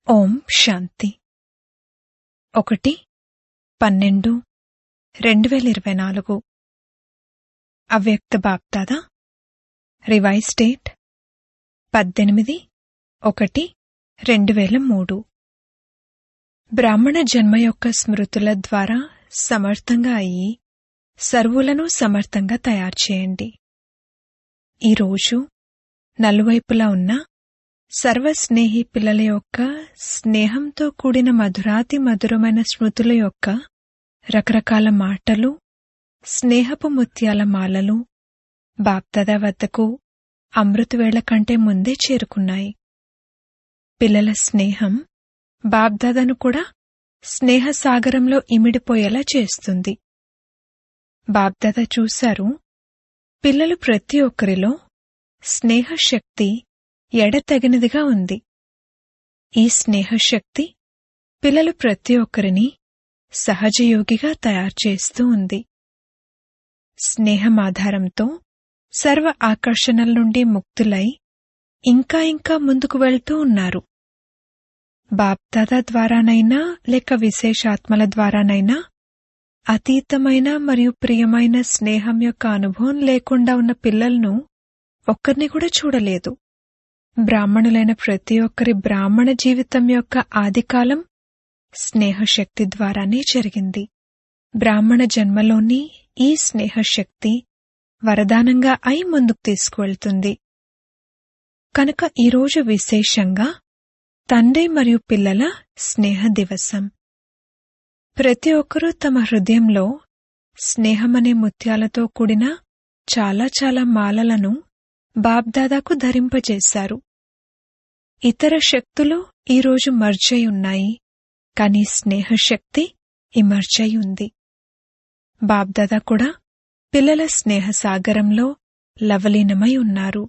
ఓం శాంతి ఒకటి పన్నెండు రెండు వేల ఇరవై నాలుగు అవ్యక్త బాప్దాదా రివైజ్ డేట్ పద్దెనిమిది ఒకటి రెండు వేల మూడు బ్రాహ్మణ జన్మ యొక్క స్మృతుల ద్వారా సమర్థంగా అయ్యి సర్వులను సమర్థంగా తయారు చేయండి ఈరోజు నలువైపులా ఉన్న సర్వస్నేహి పిల్లల యొక్క స్నేహంతో కూడిన మధురాతి మధురమైన స్మృతుల యొక్క రకరకాల మాటలు స్నేహపు ముత్యాల మాలలు బాప్దాదా వద్దకు అమృతవేళ కంటే ముందే చేరుకున్నాయి పిల్లల స్నేహం బాబ్దాదాను కూడా స్నేహ సాగరంలో ఇమిడిపోయేలా చేస్తుంది బాబ్దాదా చూశారు పిల్లలు ప్రతి ఒక్కరిలో స్నేహశక్తి ఎడతెగనిదిగా ఉంది ఈ స్నేహశక్తి పిల్లలు ప్రతి ఒక్కరిని సహజయోగిగా తయారు చేస్తూ ఉంది స్నేహం ఆధారంతో సర్వ ఆకర్షణల నుండి ముక్తులై ఇంకా ఇంకా ముందుకు వెళ్తూ ఉన్నారు బాప్దాదా ద్వారానైనా లేక విశేషాత్మల ద్వారానైనా అతీతమైన మరియు ప్రియమైన స్నేహం యొక్క అనుభవం లేకుండా ఉన్న పిల్లలను ఒక్కరిని కూడా చూడలేదు బ్రాహ్మణులైన ప్రతి ఒక్కరి బ్రాహ్మణ జీవితం యొక్క ఆదికాలం స్నేహశక్తి ద్వారానే జరిగింది బ్రాహ్మణ జన్మలోని ఈ స్నేహశక్తి వరదానంగా అయి ముందుకు తీసుకువెళ్తుంది కనుక ఈరోజు విశేషంగా తండ్రి మరియు పిల్లల స్నేహ దివసం ప్రతి ఒక్కరూ తమ హృదయంలో స్నేహమనే ముత్యాలతో కూడిన చాలా చాలా మాలలను బాబ్దాదాకు ధరింపజేశారు ఇతర శక్తులు ఈరోజు మర్జై ఉన్నాయి కాని స్నేహశక్తి ఇమర్జై ఉంది బాబ్దాదా కూడా పిల్లల స్నేహ సాగరంలో లవలీనమై ఉన్నారు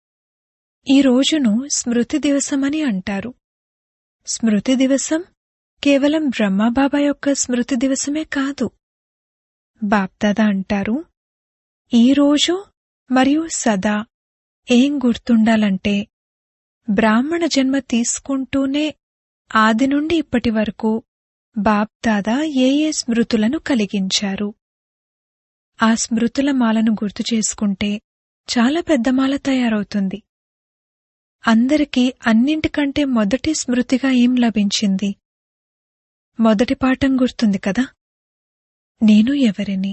ఈ రోజును స్మృతి దివసమని అంటారు స్మృతి దివసం కేవలం బ్రహ్మబాబా యొక్క స్మృతి దివసమే కాదు బాప్దాదా అంటారు ఈ రోజు మరియు సదా ఏం గుర్తుండాలంటే బ్రాహ్మణ జన్మ తీసుకుంటూనే ఆది నుండి ఇప్పటి వరకు బాప్దాదా ఏ ఏ స్మృతులను కలిగించారు ఆ స్మృతుల మాలను గుర్తు చేసుకుంటే చాలా పెద్ద మాల తయారవుతుంది అందరికీ అన్నింటికంటే మొదటి స్మృతిగా ఏం లభించింది మొదటి పాఠం గుర్తుంది కదా నేను ఎవరిని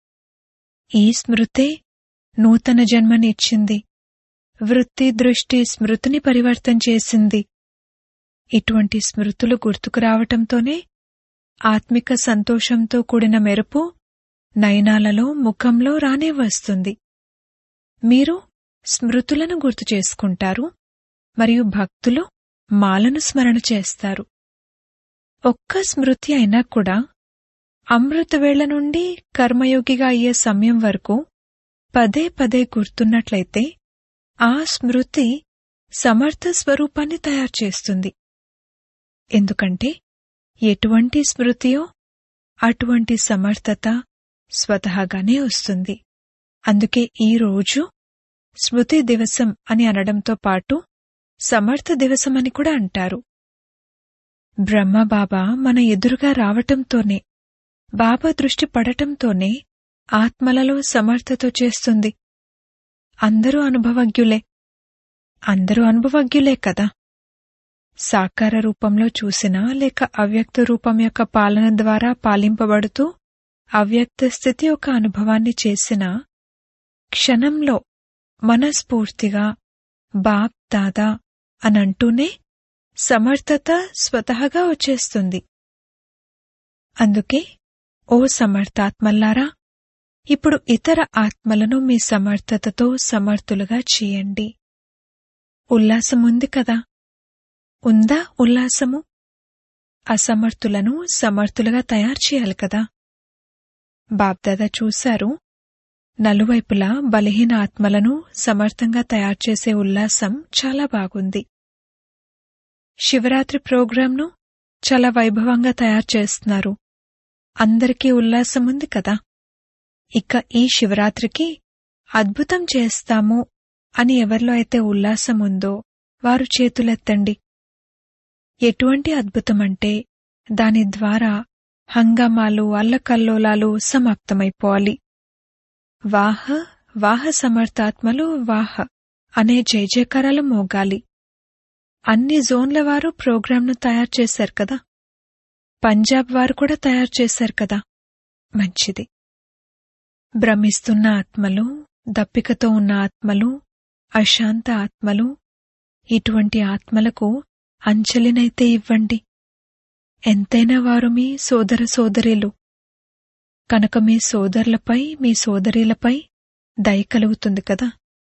ఈ స్మృతే నూతన జన్మనిచ్చింది వృత్తి దృష్టి స్మృతిని పరివర్తన చేసింది ఇటువంటి స్మృతులు గుర్తుకు రావటంతోనే ఆత్మిక సంతోషంతో కూడిన మెరుపు నయనాలలో ముఖంలో రానే వస్తుంది మీరు స్మృతులను గుర్తు చేసుకుంటారు మరియు భక్తులు మాలను స్మరణ చేస్తారు ఒక్క స్మృతి అయినా కూడా అమృతవేళ నుండి కర్మయోగిగా అయ్యే సమయం వరకు పదే పదే గుర్తున్నట్లయితే ఆ స్మృతి సమర్థ స్వరూపాన్ని తయారు చేస్తుంది ఎందుకంటే ఎటువంటి స్మృతియో అటువంటి సమర్థత స్వతహాగానే వస్తుంది అందుకే ఈ రోజు స్మృతి దివసం అని అనడంతో పాటు సమర్థ దివసం అని కూడా అంటారు బ్రహ్మబాబా మన ఎదురుగా రావటంతోనే బాబా దృష్టి పడటంతోనే ఆత్మలలో సమర్థత చేస్తుంది అందరూ అనుభవజ్ఞులే అందరూ అనుభవజ్ఞులే కదా సాకార రూపంలో చూసినా లేక అవ్యక్త రూపం యొక్క పాలన ద్వారా పాలింపబడుతూ అవ్యక్త స్థితి యొక్క అనుభవాన్ని చేసిన క్షణంలో మనస్ఫూర్తిగా బాప్ దాదా అనంటూనే సమర్థత స్వతహగా వచ్చేస్తుంది అందుకే ఓ సమర్థాత్మల్లారా ఇప్పుడు ఇతర ఆత్మలను మీ సమర్థతతో సమర్థులుగా చేయండి ఉల్లాసముంది కదా ఉందా ఉల్లాసము అసమర్థులను సమర్థులుగా తయారు చేయాలి కదా బాబ్దాదా చూశారు నలువైపులా బలహీన ఆత్మలను సమర్థంగా తయారు చేసే ఉల్లాసం చాలా బాగుంది శివరాత్రి ప్రోగ్రాంను చాలా వైభవంగా తయారు చేస్తున్నారు అందరికీ ఉల్లాసం ఉంది కదా ఇక ఈ శివరాత్రికి అద్భుతం చేస్తాము అని ఎవరిలో అయితే ఉల్లాసం ఉందో వారు చేతులెత్తండి ఎటువంటి అద్భుతమంటే దాని ద్వారా హంగామాలు అల్లకల్లోలాలు సమాప్తమైపోవాలి వాహ వాహ సమర్థాత్మలు వాహ అనే జయజయకారాలు మోగాలి అన్ని జోన్ల వారు ప్రోగ్రాంను తయారు చేశారు కదా పంజాబ్ వారు కూడా తయారు చేశారు కదా మంచిది భ్రమిస్తున్న ఆత్మలు దప్పికతో ఉన్న ఆత్మలు అశాంత ఆత్మలు ఇటువంటి ఆత్మలకు అంజలినైతే ఇవ్వండి ఎంతైనా వారు మీ సోదర సోదరీలు కనుక మీ సోదరులపై మీ సోదరీలపై దయ కలుగుతుంది కదా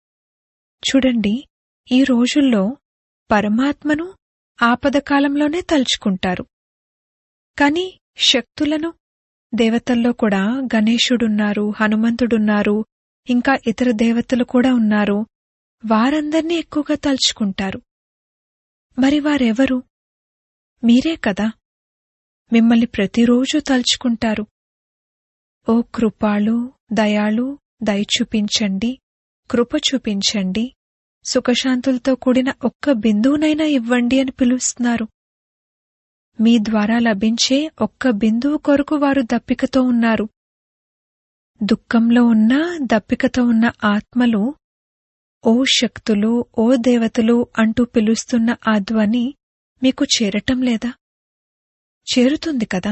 చూడండి ఈ రోజుల్లో పరమాత్మను ఆపదకాలంలోనే తలుచుకుంటారు కాని శక్తులను దేవతల్లో కూడా గణేశుడున్నారు హనుమంతుడున్నారు ఇంకా ఇతర దేవతలు కూడా ఉన్నారు వారందర్నీ ఎక్కువగా తలుచుకుంటారు మరి వారెవరు మీరే కదా మిమ్మల్ని ప్రతిరోజు తలుచుకుంటారు ఓ కృపాళు దయాళు దయ చూపించండి కృప చూపించండి సుఖశాంతులతో కూడిన ఒక్క బిందువునైనా ఇవ్వండి అని పిలుస్తున్నారు మీ ద్వారా లభించే ఒక్క బిందువు కొరకు వారు దప్పికతో ఉన్నారు దుఃఖంలో ఉన్న దప్పికతో ఉన్న ఆత్మలు ఓ శక్తులు ఓ దేవతలు అంటూ పిలుస్తున్న ఆ ధ్వని మీకు చేరటం లేదా చేరుతుంది కదా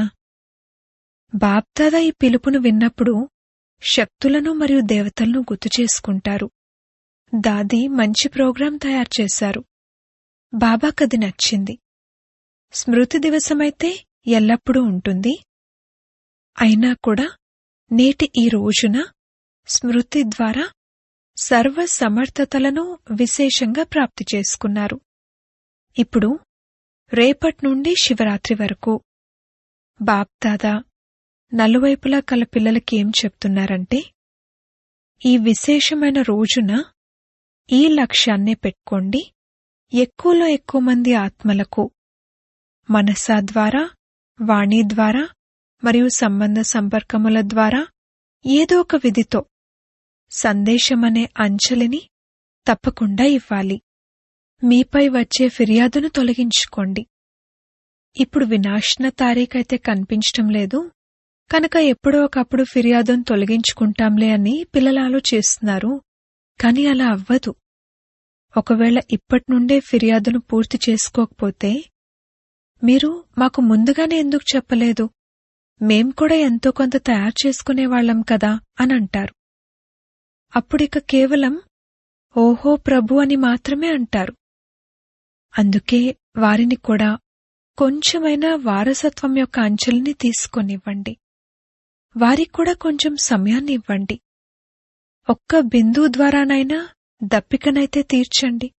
బాబ్దాదా ఈ పిలుపును విన్నప్పుడు శక్తులను మరియు దేవతలను గుర్తు చేసుకుంటారు దాది మంచి ప్రోగ్రాం తయారు చేశారు బాబాకది నచ్చింది స్మృతి దివసమైతే ఎల్లప్పుడూ ఉంటుంది అయినా కూడా నేటి ఈ రోజున స్మృతి ద్వారా సర్వ సమర్థతలను విశేషంగా ప్రాప్తి చేసుకున్నారు ఇప్పుడు రేపటి నుండి శివరాత్రి వరకు బాప్దాదా నలువైపులా కల పిల్లలకి ఏం చెప్తున్నారంటే ఈ విశేషమైన రోజున ఈ లక్ష్యాన్నే పెట్టుకోండి ఎక్కువలో ఎక్కువ మంది ఆత్మలకు మనసా ద్వారా వాణి ద్వారా మరియు సంబంధ సంపర్కముల ద్వారా ఏదో ఒక విధితో సందేశమనే అంచలిని తప్పకుండా ఇవ్వాలి మీపై వచ్చే ఫిర్యాదును తొలగించుకోండి ఇప్పుడు వినాశన తారీఖైతే కనిపించటం లేదు కనుక ఎప్పుడో ఒకప్పుడు ఫిర్యాదును తొలగించుకుంటాంలే అని పిల్లలు ఆలోచిస్తున్నారు కాని అలా అవ్వదు ఒకవేళ ఇప్పటినుండే ఫిర్యాదును పూర్తి చేసుకోకపోతే మీరు మాకు ముందుగానే ఎందుకు చెప్పలేదు మేం కూడా ఎంతో కొంత తయారు చేసుకునేవాళ్లం కదా అని అంటారు అప్పుడిక కేవలం ఓహో ప్రభు అని మాత్రమే అంటారు అందుకే వారిని కూడా కొంచెమైనా వారసత్వం యొక్క అంచెల్ని తీసుకొనివ్వండి వారికి కూడా కొంచెం సమయాన్ని ఇవ్వండి ఒక్క బిందువు ద్వారానైనా దప్పికనైతే తీర్చండి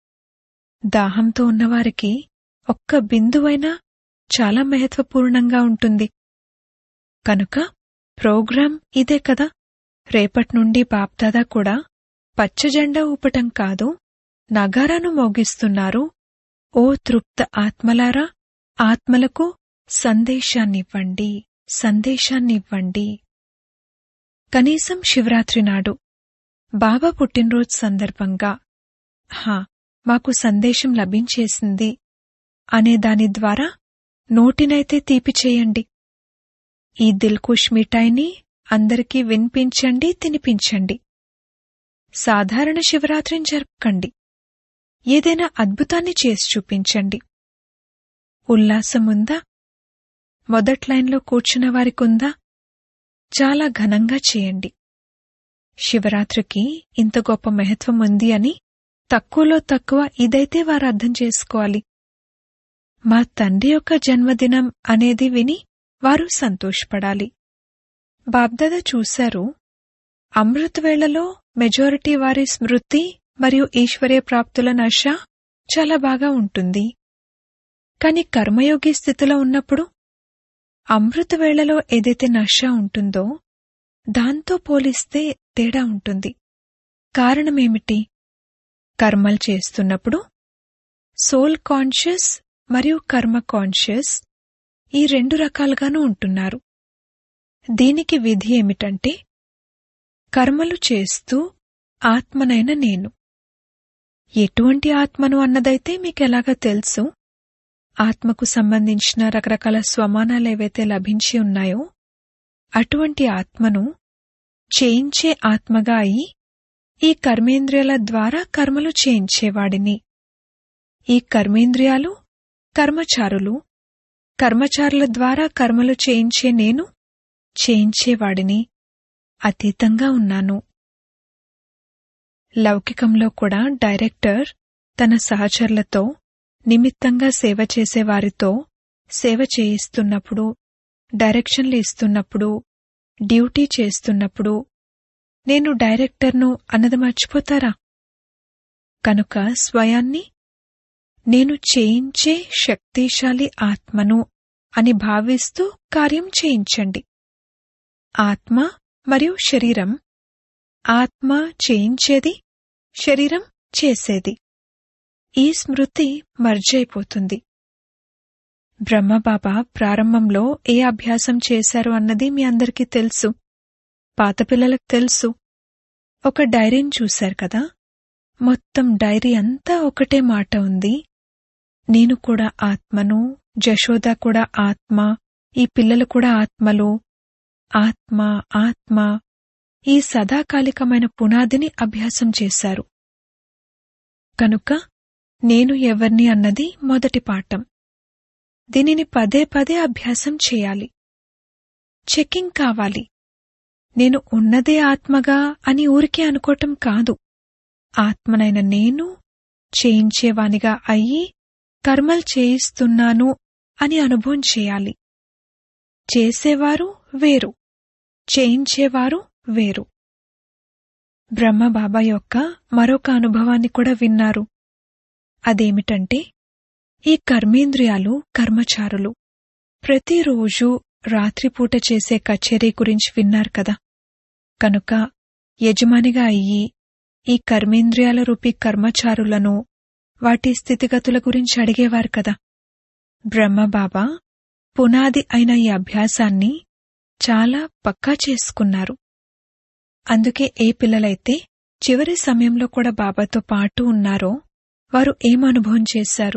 దాహంతో ఉన్నవారికి ఒక్క బిందువైనా చాలా మహత్వపూర్ణంగా ఉంటుంది కనుక ప్రోగ్రాం ఇదే కదా రేపటి నుండి బాప్దాదా కూడా పచ్చజెండా ఊపటం కాదు నగారాను మోగిస్తున్నారు ఓ తృప్త ఆత్మలారా ఆత్మలకు సందేశాన్నివ్వండి సందేశాన్నివ్వండి కనీసం శివరాత్రి నాడు బాబా పుట్టినరోజు సందర్భంగా హా మాకు సందేశం లభించేసింది అనే దాని ద్వారా నోటినైతే తీపి చేయండి ఈ దిల్కుష్ మిఠాయిని అందరికీ వినిపించండి తినిపించండి సాధారణ శివరాత్రిని జరపకండి ఏదైనా అద్భుతాన్ని చేసి చూపించండి ఉల్లాసముందా మొదట్లైన్లో కూర్చున్న వారికుందా చాలా ఘనంగా చేయండి శివరాత్రికి ఇంత గొప్ప మహత్వం ఉంది అని తక్కువలో తక్కువ ఇదైతే వారు అర్థం చేసుకోవాలి మా తండ్రి యొక్క జన్మదినం అనేది విని వారు సంతోషపడాలి బాబ్దాదా చూశారు అమృత వేళలో మెజారిటీ వారి స్మృతి మరియు ఈశ్వర్య ప్రాప్తుల నశ చాలా బాగా ఉంటుంది కాని కర్మయోగి స్థితిలో ఉన్నప్పుడు అమృత వేళలో ఏదైతే నశ ఉంటుందో దాంతో పోలిస్తే తేడా ఉంటుంది కారణమేమిటి కర్మలు చేస్తున్నప్పుడు సోల్ కాన్షియస్ మరియు కర్మ కాన్షియస్ ఈ రెండు రకాలుగానూ ఉంటున్నారు దీనికి విధి ఏమిటంటే కర్మలు చేస్తూ ఆత్మనైన నేను ఎటువంటి ఆత్మను అన్నదైతే మీకెలాగా తెలుసు ఆత్మకు సంబంధించిన రకరకాల స్వమానాలు ఏవైతే లభించి ఉన్నాయో అటువంటి ఆత్మను చేయించే ఆత్మగా అయి ఈ కర్మేంద్రియాల ద్వారా కర్మలు చేయించేవాడిని ఈ కర్మేంద్రియాలు కర్మచారులు కర్మచారుల ద్వారా కర్మలు చేయించే నేను చేయించేవాడిని అతీతంగా ఉన్నాను లౌకికంలో కూడా డైరెక్టర్ తన సహచరులతో నిమిత్తంగా సేవ చేసేవారితో సేవ చేయిస్తున్నప్పుడు డైరెక్షన్లు ఇస్తున్నప్పుడు డ్యూటీ చేస్తున్నప్పుడు నేను డైరెక్టర్ను అన్నది మర్చిపోతారా కనుక స్వయాన్ని నేను చేయించే శక్తిశాలి ఆత్మను అని భావిస్తూ కార్యం చేయించండి ఆత్మ మరియు శరీరం ఆత్మ చేయించేది శరీరం చేసేది ఈ స్మృతి మర్జైపోతుంది బ్రహ్మబాబా ప్రారంభంలో ఏ అభ్యాసం చేశారు అన్నది మీ అందరికీ తెలుసు పాత పిల్లలకు తెలుసు ఒక డైరీని చూశారు కదా మొత్తం డైరీ అంతా ఒకటే మాట ఉంది నేను కూడా ఆత్మను జశోద కూడా ఆత్మ ఈ పిల్లలు కూడా ఆత్మలు ఆత్మ ఆత్మ ఈ సదాకాలికమైన పునాదిని అభ్యాసం చేశారు కనుక నేను ఎవర్ని అన్నది మొదటి పాఠం దీనిని పదే పదే అభ్యాసం చేయాలి చెకింగ్ కావాలి నేను ఉన్నదే ఆత్మగా అని ఊరికే అనుకోవటం కాదు ఆత్మనైన నేను చేయించేవానిగా అయ్యి కర్మలు చేయిస్తున్నాను అని అనుభవం చేయాలి చేసేవారు వేరు చేయించేవారు వేరు బ్రహ్మబాబా యొక్క మరొక అనుభవాన్ని కూడా విన్నారు అదేమిటంటే ఈ కర్మేంద్రియాలు కర్మచారులు ప్రతిరోజు రాత్రిపూట చేసే కచేరీ గురించి విన్నారు కదా కనుక యజమానిగా అయ్యి ఈ కర్మేంద్రియాల రూపీ కర్మచారులను వాటి స్థితిగతుల గురించి అడిగేవారు కదా బ్రహ్మబాబా పునాది అయిన ఈ అభ్యాసాన్ని చాలా పక్కా చేసుకున్నారు అందుకే ఏ పిల్లలైతే చివరి సమయంలో కూడా బాబాతో పాటు ఉన్నారో వారు ఏం అనుభవం చేశారు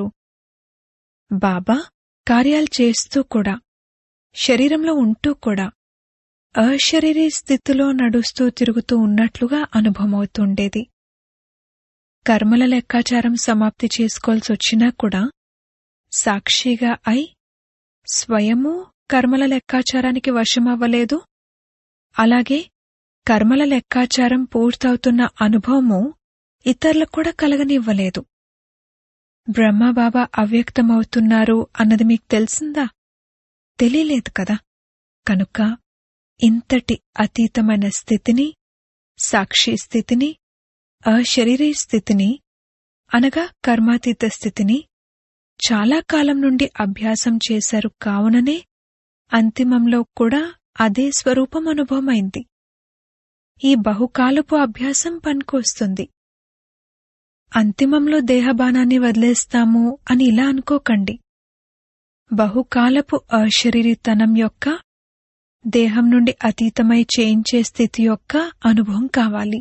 బాబా కార్యాలు చేస్తూ కూడా శరీరంలో ఉంటూ కూడా అశరీరీ స్థితిలో నడుస్తూ తిరుగుతూ ఉన్నట్లుగా అనుభవమవుతుండేది కర్మల లెక్కాచారం సమాప్తి చేసుకోవాల్సి వచ్చినా కూడా సాక్షిగా అయి స్వయము కర్మల లెక్కాచారానికి వశమవ్వలేదు అలాగే కర్మల లెక్కాచారం పూర్తవుతున్న అనుభవము ఇతరులకు కూడా కలగనివ్వలేదు బ్రహ్మబాబా అవ్యక్తమవుతున్నారు అన్నది మీకు తెలిసిందా తెలియలేదు కదా కనుక ఇంతటి అతీతమైన స్థితిని సాక్షి స్థితిని అశరీరీ స్థితిని అనగా కర్మాతీత స్థితిని చాలా కాలం నుండి అభ్యాసం చేశారు కావుననే అంతిమంలో కూడా అదే స్వరూపం అనుభవమైంది ఈ బహుకాలపు అభ్యాసం పనికొస్తుంది అంతిమంలో దేహబానాన్ని వదిలేస్తాము అని ఇలా అనుకోకండి బహుకాలపు అశరీరితనం యొక్క దేహం నుండి అతీతమై చేయించే స్థితి యొక్క అనుభవం కావాలి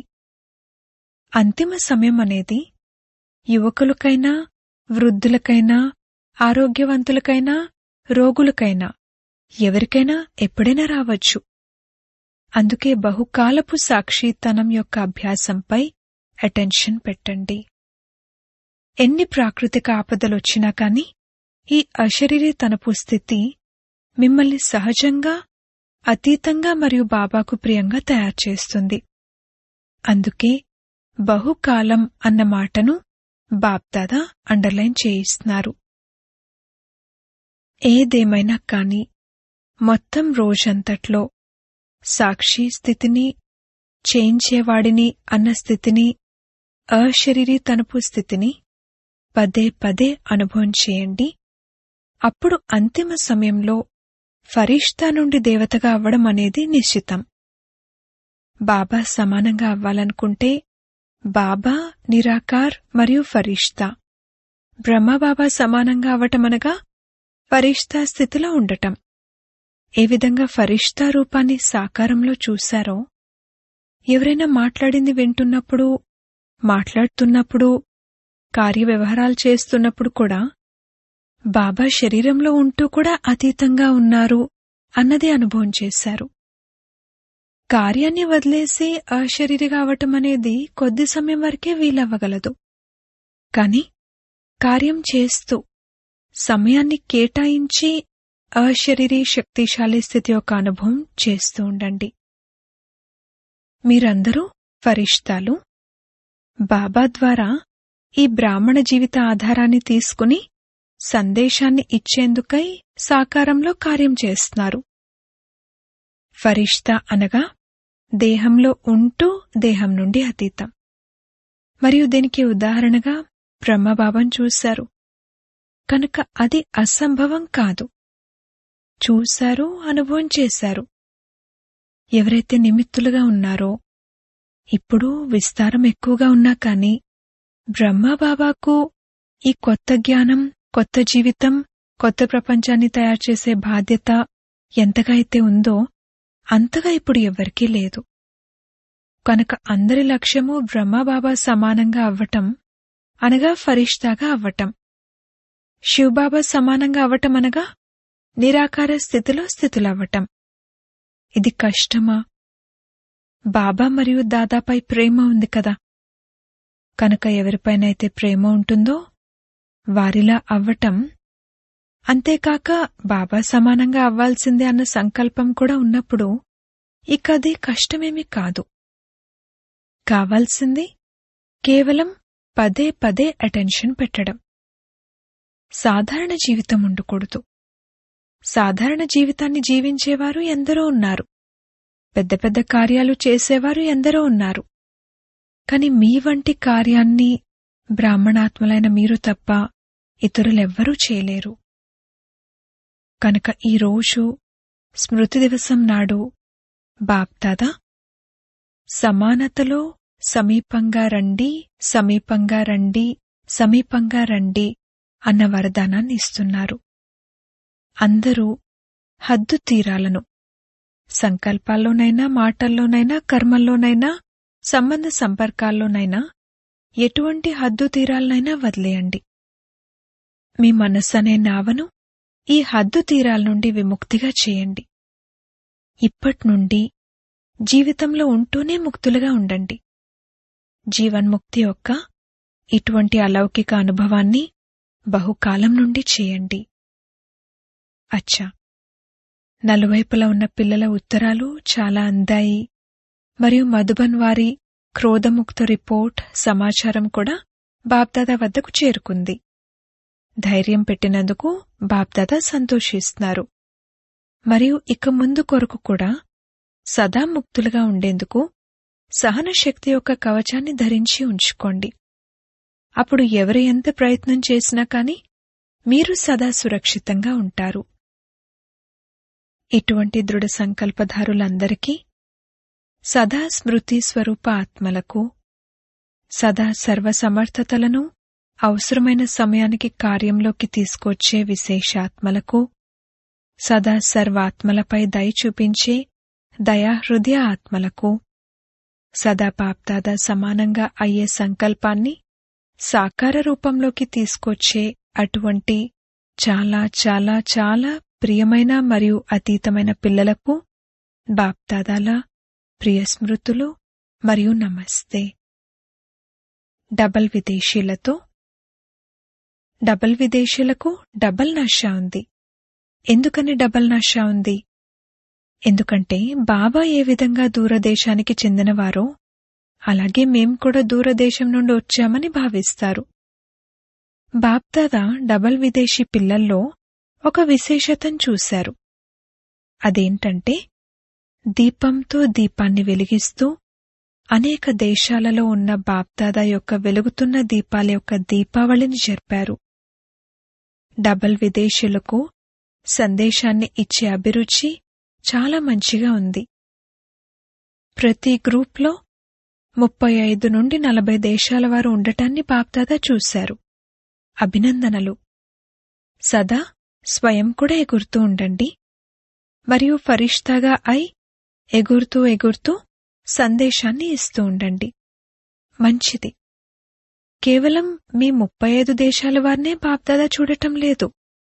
అంతిమ సమయం అనేది యువకులకైనా వృద్ధులకైనా ఆరోగ్యవంతులకైనా రోగులకైనా ఎవరికైనా ఎప్పుడైనా రావచ్చు అందుకే బహుకాలపు సాక్షితనం యొక్క అభ్యాసంపై అటెన్షన్ పెట్టండి ఎన్ని ప్రాకృతిక ఆపదలొచ్చినా కాని ఈ అశరీరీ తనపు స్థితి మిమ్మల్ని సహజంగా అతీతంగా మరియు బాబాకు ప్రియంగా తయారు చేస్తుంది అందుకే బహుకాలం అన్న మాటను బాప్దాదా అండర్లైన్ చేయిస్తున్నారు ఏదేమైనా కాని మొత్తం రోజంతట్లో సాక్షి స్థితిని చేయించేవాడిని అన్న స్థితిని అశరీరీ తనపు స్థితిని పదే పదే అనుభవం చేయండి అప్పుడు అంతిమ సమయంలో ఫరిష్తా నుండి దేవతగా అవ్వడం అనేది నిశ్చితం బాబా సమానంగా అవ్వాలనుకుంటే బాబా నిరాకార్ మరియు ఫరిష్తా బ్రహ్మబాబా సమానంగా అవ్వటమనగా ఫరిష్తా స్థితిలో ఉండటం ఏ విధంగా ఫరిష్తా రూపాన్ని సాకారంలో చూశారో ఎవరైనా మాట్లాడింది వింటున్నప్పుడు మాట్లాడుతున్నప్పుడు కార్యవ్యవహారాలు చేస్తున్నప్పుడు కూడా బాబా శరీరంలో ఉంటూ కూడా అతీతంగా ఉన్నారు అన్నది అనుభవం చేశారు కార్యాన్ని వదిలేసి అశరీరిగా అవటం అనేది కొద్ది సమయం వరకే వీలవ్వగలదు కాని కార్యం చేస్తూ సమయాన్ని కేటాయించి అశరీరీ శక్తిశాలి స్థితి యొక్క అనుభవం చేస్తూ ఉండండి మీరందరూ ఫరిష్తాలు బాబా ద్వారా ఈ బ్రాహ్మణ జీవిత ఆధారాన్ని తీసుకుని సందేశాన్ని ఇచ్చేందుకై సాకారంలో కార్యం చేస్తున్నారు ఫరిష్తా అనగా దేహంలో ఉంటూ దేహం నుండి అతీతం మరియు దీనికి ఉదాహరణగా బ్రహ్మబాబం చూశారు కనుక అది అసంభవం కాదు చూశారు అనుభవం చేశారు ఎవరైతే నిమిత్తులుగా ఉన్నారో ఇప్పుడు విస్తారం ఎక్కువగా ఉన్నా కాని బ్రహ్మబాబాకు ఈ కొత్త జ్ఞానం కొత్త జీవితం కొత్త ప్రపంచాన్ని తయారు చేసే బాధ్యత ఎంతగా అయితే ఉందో అంతగా ఇప్పుడు ఎవ్వరికీ లేదు కనుక అందరి లక్ష్యము బ్రహ్మబాబా సమానంగా అవ్వటం అనగా ఫరిష్తాగా అవ్వటం శివబాబా సమానంగా అవ్వటం అనగా నిరాకార స్థితిలో స్థితులవ్వటం ఇది కష్టమా బాబా మరియు దాదాపై ప్రేమ ఉంది కదా కనుక ఎవరిపైనైతే ప్రేమ ఉంటుందో వారిలా అవ్వటం అంతేకాక బాబా సమానంగా అవ్వాల్సిందే అన్న సంకల్పం కూడా ఉన్నప్పుడు ఇక అది కష్టమేమీ కాదు కావాల్సింది కేవలం పదే పదే అటెన్షన్ పెట్టడం సాధారణ జీవితం ఉండకూడదు సాధారణ జీవితాన్ని జీవించేవారు ఎందరో ఉన్నారు పెద్ద పెద్ద కార్యాలు చేసేవారు ఎందరో ఉన్నారు కాని మీ వంటి కార్యాన్ని బ్రాహ్మణాత్మలైన మీరు తప్ప ఇతరులెవ్వరూ చేయలేరు కనుక ఈరోజు స్మృతి దివసం నాడు బాప్దాదా సమానతలో సమీపంగా రండి సమీపంగా రండి సమీపంగా రండి అన్న వరదానాన్ని ఇస్తున్నారు అందరూ హద్దు తీరాలను సంకల్పాల్లోనైనా మాటల్లోనైనా కర్మల్లోనైనా సంబంధ సంపర్కాల్లోనైనా ఎటువంటి హద్దు తీరాలనైనా వదిలేయండి మీ మనస్సనే నావను ఈ హద్దు తీరాల నుండి విముక్తిగా చేయండి ఇప్పట్నుండి జీవితంలో ఉంటూనే ముక్తులుగా ఉండండి జీవన్ముక్తి యొక్క ఇటువంటి అలౌకిక అనుభవాన్ని బహుకాలం నుండి చేయండి అచ్చా నలువైపులా ఉన్న పిల్లల ఉత్తరాలు చాలా అందాయి మరియు మధుబన్ వారి క్రోధముక్త రిపోర్ట్ సమాచారం కూడా బాబ్దాదా వద్దకు చేరుకుంది ధైర్యం పెట్టినందుకు బాబ్దాదా సంతోషిస్తున్నారు మరియు ఇక ముందు కొరకు కూడా సదా ముక్తులుగా ఉండేందుకు సహన శక్తి యొక్క కవచాన్ని ధరించి ఉంచుకోండి అప్పుడు ఎవరు ఎంత ప్రయత్నం చేసినా కాని మీరు సదా సురక్షితంగా ఉంటారు ఇటువంటి దృఢ సంకల్పధారులందరికీ సదా స్మృతి స్వరూప ఆత్మలకు సదా సర్వసమర్థతలను అవసరమైన సమయానికి కార్యంలోకి తీసుకొచ్చే విశేషాత్మలకు సదా సర్వాత్మలపై దయ చూపించే దయాహృదయ ఆత్మలకు సదా పాప్దాద సమానంగా అయ్యే సంకల్పాన్ని సాకార రూపంలోకి తీసుకొచ్చే అటువంటి చాలా చాలా చాలా ప్రియమైన మరియు అతీతమైన పిల్లలకు బాప్దాదాల ప్రియ స్మృతులు మరియు నమస్తే డబల్ విదేశీలతో డబల్ విదేశీలకు డబల్ నషా ఉంది ఎందుకని డబల్ నషా ఉంది ఎందుకంటే బాబా ఏ విధంగా దూరదేశానికి చెందినవారో అలాగే మేం కూడా దూరదేశం నుండి వచ్చామని భావిస్తారు బాప్దాదా డబల్ విదేశీ పిల్లల్లో ఒక విశేషతను చూశారు అదేంటంటే దీపంతో దీపాన్ని వెలిగిస్తూ అనేక దేశాలలో ఉన్న బాప్దాదా యొక్క వెలుగుతున్న దీపాల యొక్క దీపావళిని జరిపారు డబల్ విదేశీయులకు సందేశాన్ని ఇచ్చే అభిరుచి చాలా మంచిగా ఉంది ప్రతి గ్రూప్లో ముప్పై ఐదు నుండి నలభై దేశాల వారు ఉండటాన్ని బాప్దాదా చూశారు అభినందనలు సదా స్వయం కూడా ఎగురుతూ ఉండండి మరియు ఫరిష్తాగా అయి ఎగురుతూ ఎగురుతూ సందేశాన్ని ఇస్తూ ఉండండి మంచిది కేవలం మీ ముప్పై ఐదు దేశాల వారినే బాప్దాదా చూడటం లేదు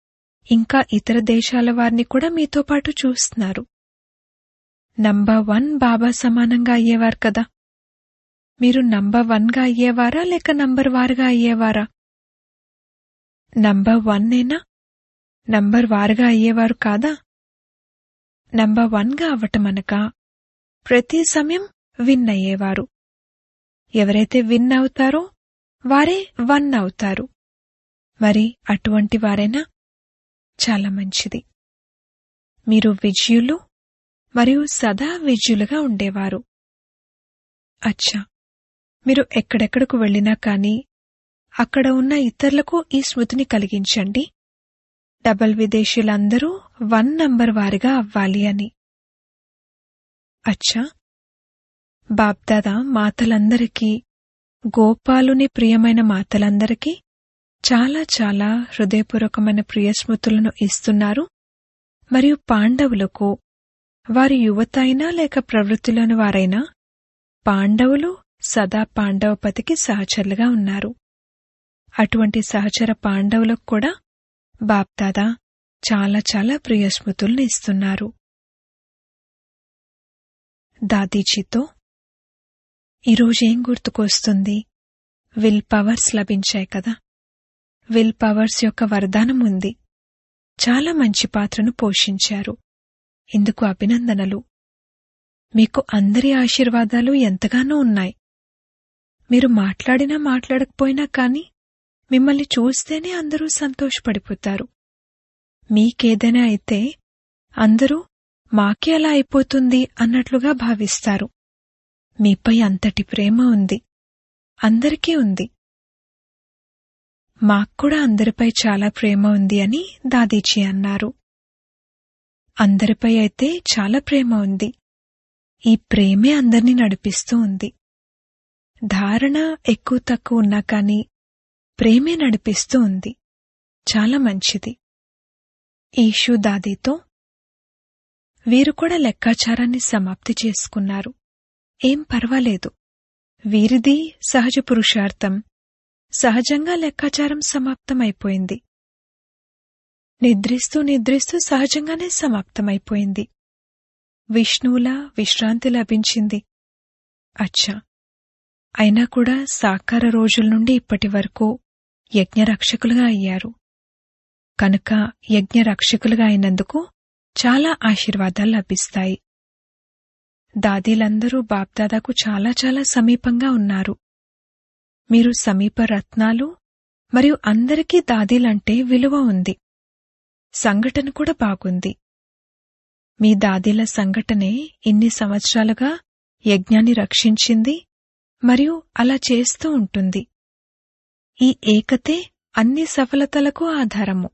ఇంకా ఇతర దేశాల వారిని కూడా మీతో పాటు చూస్తున్నారు నంబర్ వన్ బాబా సమానంగా అయ్యేవారు కదా మీరు నంబర్ వన్గా అయ్యేవారా లేక నంబర్ వారుగా అయ్యేవారా నంబర్ వన్నేనా నంబర్ వారుగా అయ్యేవారు కాదా నంబర్ వన్గా అవ్వటం అనక ప్రతి సమయం విన్ అయ్యేవారు ఎవరైతే విన్ అవుతారో వారే వన్ అవుతారు మరి అటువంటి వారైనా చాలా మంచిది మీరు విజయులు మరియు సదా విజయులుగా ఉండేవారు అచ్చా మీరు ఎక్కడెక్కడకు వెళ్ళినా కానీ అక్కడ ఉన్న ఇతరులకు ఈ స్మృతిని కలిగించండి డబల్ విదేశీయులందరూ వన్ నంబర్ వారిగా అవ్వాలి అని అచ్చా బాబ్దాదా మాతలందరికీ గోపాలుని ప్రియమైన మాతలందరికీ చాలా చాలా హృదయపూర్వకమైన ప్రియస్మృతులను ఇస్తున్నారు మరియు పాండవులకు వారి యువత అయినా లేక ప్రవృత్తిలోని వారైనా పాండవులు సదా పాండవపతికి సహచరులుగా ఉన్నారు అటువంటి సహచర పాండవులకు కూడా బాప్దాదా చాలా చాలా ప్రియస్మృతులను ఇస్తున్నారు దాదీజీతో ఈరోజేం గుర్తుకొస్తుంది విల్ పవర్స్ లభించాయి కదా విల్ పవర్స్ యొక్క వరదానం ఉంది చాలా మంచి పాత్రను పోషించారు ఇందుకు అభినందనలు మీకు అందరి ఆశీర్వాదాలు ఎంతగానో ఉన్నాయి మీరు మాట్లాడినా మాట్లాడకపోయినా కాని మిమ్మల్ని చూస్తేనే అందరూ సంతోషపడిపోతారు మీకేదైనా అయితే అందరూ మాకే అలా అయిపోతుంది అన్నట్లుగా భావిస్తారు మీపై అంతటి ప్రేమ ఉంది అందరికీ ఉంది మాక్కూడా అందరిపై చాలా ప్రేమ ఉంది అని దాదీజీ అన్నారు అందరిపై అయితే చాలా ప్రేమ ఉంది ఈ ప్రేమే అందర్నీ నడిపిస్తూ ఉంది ధారణ ఎక్కువ తక్కువ ఉన్నా కానీ ప్రేమే నడిపిస్తూ ఉంది చాలా మంచిది ఈషు దాదీతో వీరు కూడా లెక్కాచారాన్ని సమాప్తి చేసుకున్నారు ఏం పర్వాలేదు వీరిది సహజ పురుషార్థం సహజంగా లెక్కాచారం సమాప్తమైపోయింది నిద్రిస్తూ నిద్రిస్తూ సహజంగానే సమాప్తమైపోయింది విష్ణువుల విశ్రాంతి లభించింది అచ్చా అయినా కూడా సాకార రోజుల నుండి ఇప్పటి వరకు యజ్ఞరక్షకులుగా అయ్యారు కనుక యజ్ఞరక్షకులుగా అయినందుకు చాలా ఆశీర్వాదాలు లభిస్తాయి దాదీలందరూ బాప్దాదాకు చాలా చాలా సమీపంగా ఉన్నారు మీరు సమీప రత్నాలు మరియు అందరికీ దాదీలంటే విలువ ఉంది సంఘటన కూడా బాగుంది మీ దాదీల సంఘటనే ఇన్ని సంవత్సరాలుగా యజ్ఞాన్ని రక్షించింది మరియు అలా చేస్తూ ఉంటుంది ఈ ఏకతే అన్ని సఫలతలకు ఆధారము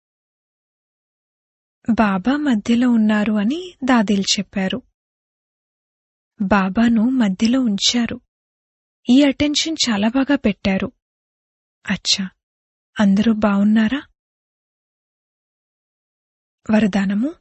బాబా మధ్యలో ఉన్నారు అని దాదీలు చెప్పారు బాబాను మధ్యలో ఉంచారు ఈ అటెన్షన్ చాలా బాగా పెట్టారు అచ్చా అందరూ బావున్నారా వరదానము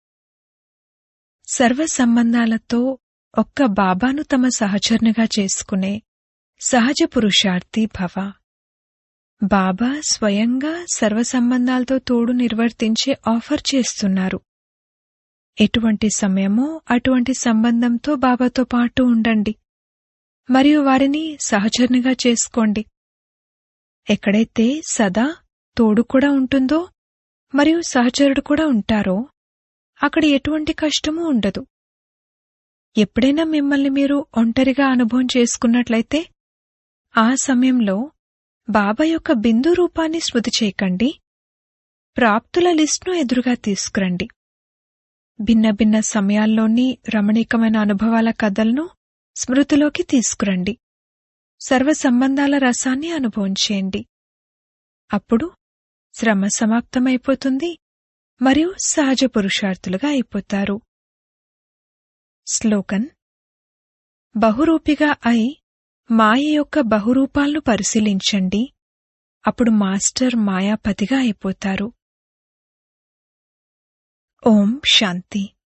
సర్వ సంబంధాలతో ఒక్క బాబాను తమ సహచరునిగా చేసుకునే సహజ పురుషార్థి భవ బాబా స్వయంగా సర్వ సంబంధాలతో తోడు నిర్వర్తించే ఆఫర్ చేస్తున్నారు ఎటువంటి సమయమో అటువంటి సంబంధంతో బాబాతో పాటు ఉండండి మరియు వారిని సహచరునిగా చేసుకోండి ఎక్కడైతే సదా తోడు కూడా ఉంటుందో మరియు సహచరుడు కూడా ఉంటారో అక్కడ ఎటువంటి కష్టమూ ఉండదు ఎప్పుడైనా మిమ్మల్ని మీరు ఒంటరిగా అనుభవం చేసుకున్నట్లయితే ఆ సమయంలో బాబా యొక్క బిందు రూపాన్ని స్మృతి చేయకండి ప్రాప్తుల లిస్టును ఎదురుగా తీసుకురండి భిన్న భిన్న సమయాల్లోని రమణీకమైన అనుభవాల కథలను స్మృతిలోకి తీసుకురండి సర్వ సంబంధాల రసాన్ని అనుభవం చేయండి అప్పుడు శ్రమ సమాప్తమైపోతుంది మరియు సహజ పురుషార్థులుగా అయిపోతారు స్లోగన్ బహురూపిగా అయి మాయ యొక్క బహురూపాలను పరిశీలించండి అప్పుడు మాస్టర్ మాయాపతిగా అయిపోతారు ఓం శాంతి